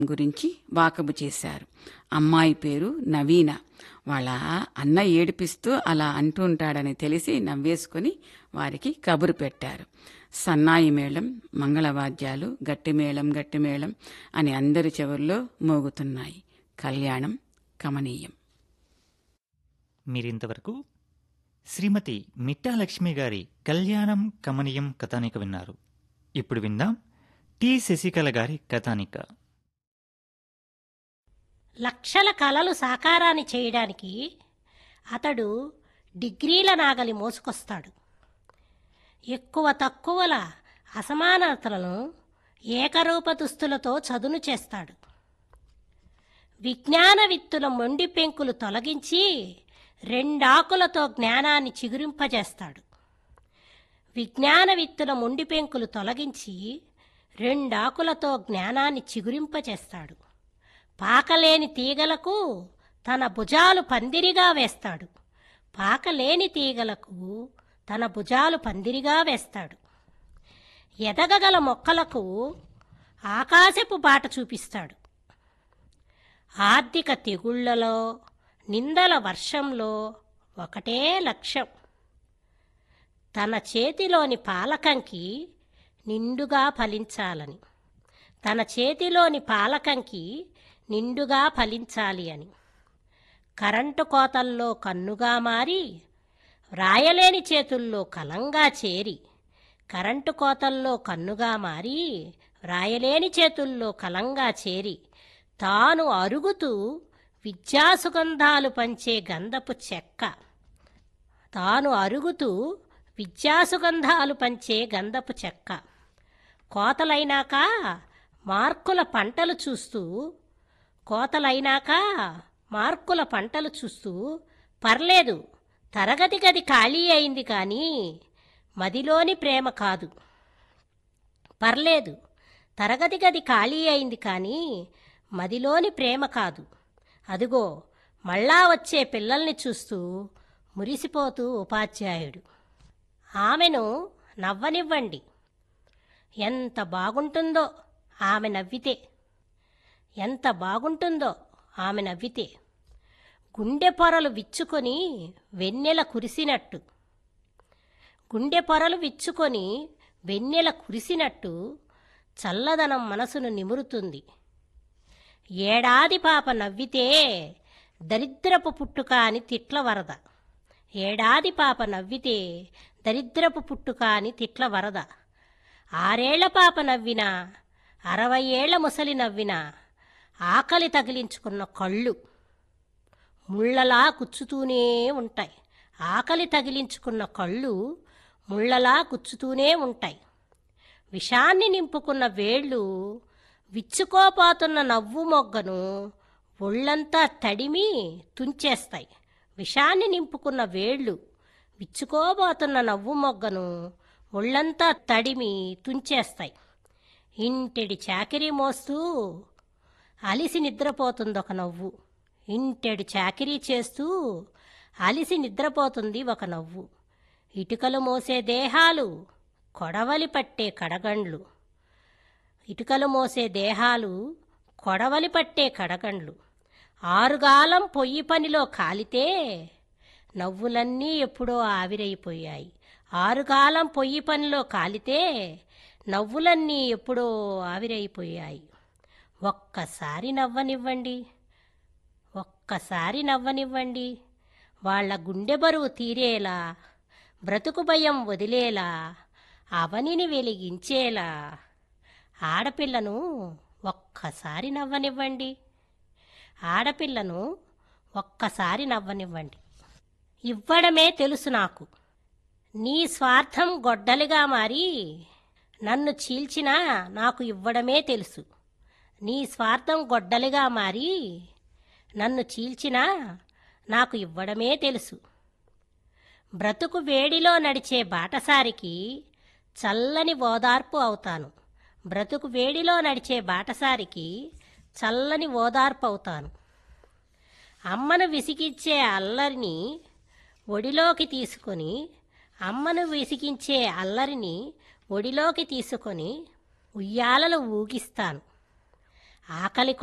గురించి వాకబు చేశారు అమ్మాయి పేరు నవీన వాళ్ళ అన్న ఏడిపిస్తూ అలా అంటూ ఉంటాడని తెలిసి నవ్వేసుకుని వారికి కబురు పెట్టారు సన్నాయి మేళం మంగళవాద్యాలు గట్టిమేళం గట్టిమేళం అని అందరి చెవుల్లో మోగుతున్నాయి కళ్యాణం కమనీయం మీరింతవరకు శ్రీమతి మిట్టా లక్ష్మి గారి కళ్యాణం కమనీయం కథానిక విన్నారు ఇప్పుడు విందాం టి శశికళ గారి కథానిక లక్షల కలలు సాకారాన్ని చేయడానికి అతడు డిగ్రీల నాగలి మోసుకొస్తాడు ఎక్కువ తక్కువల అసమానతలను ఏకరూప దుస్తులతో చదును చేస్తాడు విజ్ఞాన విత్తుల మొండి పెంకులు తొలగించి రెండాకులతో జ్ఞానాన్ని చిగురింపజేస్తాడు విజ్ఞాన విత్తుల మొండి పెంకులు తొలగించి రెండాకులతో జ్ఞానాన్ని చిగురింపజేస్తాడు పాకలేని తీగలకు తన భుజాలు పందిరిగా వేస్తాడు పాకలేని తీగలకు తన భుజాలు పందిరిగా వేస్తాడు ఎదగగల మొక్కలకు ఆకాశపు బాట చూపిస్తాడు ఆర్థిక తెగుళ్లలో నిందల వర్షంలో ఒకటే లక్ష్యం తన చేతిలోని పాలకంకి నిండుగా ఫలించాలని తన చేతిలోని పాలకంకి నిండుగా ఫలించాలి అని కరెంటు కోతల్లో కన్నుగా మారి వ్రాయలేని చేతుల్లో కలంగా చేరి కరెంటు కోతల్లో కన్నుగా మారి వ్రాయలేని చేతుల్లో కలంగా చేరి తాను అరుగుతూ విద్యాసుగంధాలు పంచే గంధపు చెక్క తాను అరుగుతూ విద్యాసుగంధాలు పంచే గంధపు చెక్క కోతలైనాక మార్కుల పంటలు చూస్తూ కోతలైనాక మార్కుల పంటలు చూస్తూ పర్లేదు తరగతి గది ఖాళీ అయింది కానీ మదిలోని ప్రేమ కాదు పర్లేదు తరగతి గది ఖాళీ అయింది కానీ మదిలోని ప్రేమ కాదు అదిగో మళ్ళా వచ్చే పిల్లల్ని చూస్తూ మురిసిపోతూ ఉపాధ్యాయుడు ఆమెను నవ్వనివ్వండి ఎంత బాగుంటుందో ఆమె నవ్వితే ఎంత బాగుంటుందో ఆమె నవ్వితే గుండె పొరలు విచ్చుకొని వెన్నెల కురిసినట్టు గుండె పొరలు విచ్చుకొని వెన్నెల కురిసినట్టు చల్లదనం మనసును నిమురుతుంది ఏడాది పాప నవ్వితే దరిద్రపు పుట్టుక అని తిట్ల వరద ఏడాది పాప నవ్వితే దరిద్రపు పుట్టుక అని తిట్ల వరద ఆరేళ్ల పాప నవ్వినా అరవై ఏళ్ల ముసలి నవ్వినా ఆకలి తగిలించుకున్న కళ్ళు ముళ్ళలా కుచ్చుతూనే ఉంటాయి ఆకలి తగిలించుకున్న కళ్ళు ముళ్ళలా కుచ్చుతూనే ఉంటాయి విషాన్ని నింపుకున్న వేళ్ళు విచ్చుకోపోతున్న నవ్వు మొగ్గను ఒళ్ళంతా తడిమి తుంచేస్తాయి విషాన్ని నింపుకున్న వేళ్ళు విచ్చుకోబోతున్న నవ్వు మొగ్గను ఒళ్ళంతా తడిమి తుంచేస్తాయి ఇంటెడి చాకిరీ మోస్తూ అలిసి నిద్రపోతుంది ఒక నవ్వు ఇంటెడు చాకిరీ చేస్తూ అలిసి నిద్రపోతుంది ఒక నవ్వు ఇటుకలు మోసే దేహాలు కొడవలి పట్టే కడగండ్లు ఇటుకలు మోసే దేహాలు కొడవలి పట్టే కడగండ్లు ఆరుగాలం పొయ్యి పనిలో కాలితే నవ్వులన్నీ ఎప్పుడో ఆవిరైపోయాయి ఆరుగాలం పొయ్యి పనిలో కాలితే నవ్వులన్నీ ఎప్పుడో ఆవిరైపోయాయి ఒక్కసారి నవ్వనివ్వండి ఒక్కసారి నవ్వనివ్వండి వాళ్ళ గుండె బరువు తీరేలా బ్రతుకు భయం వదిలేలా అవనిని వెలిగించేలా ఆడపిల్లను ఒక్కసారి నవ్వనివ్వండి ఆడపిల్లను ఒక్కసారి నవ్వనివ్వండి ఇవ్వడమే తెలుసు నాకు నీ స్వార్థం గొడ్డలిగా మారి నన్ను చీల్చినా నాకు ఇవ్వడమే తెలుసు నీ స్వార్థం గొడ్డలిగా మారి నన్ను చీల్చినా నాకు ఇవ్వడమే తెలుసు బ్రతుకు వేడిలో నడిచే బాటసారికి చల్లని ఓదార్పు అవుతాను బ్రతుకు వేడిలో నడిచే బాటసారికి చల్లని ఓదార్పు అవుతాను అమ్మను విసిగించే అల్లరిని ఒడిలోకి తీసుకొని అమ్మను విసిగించే అల్లరిని ఒడిలోకి తీసుకొని ఉయ్యాలలు ఊగిస్తాను ఆకలి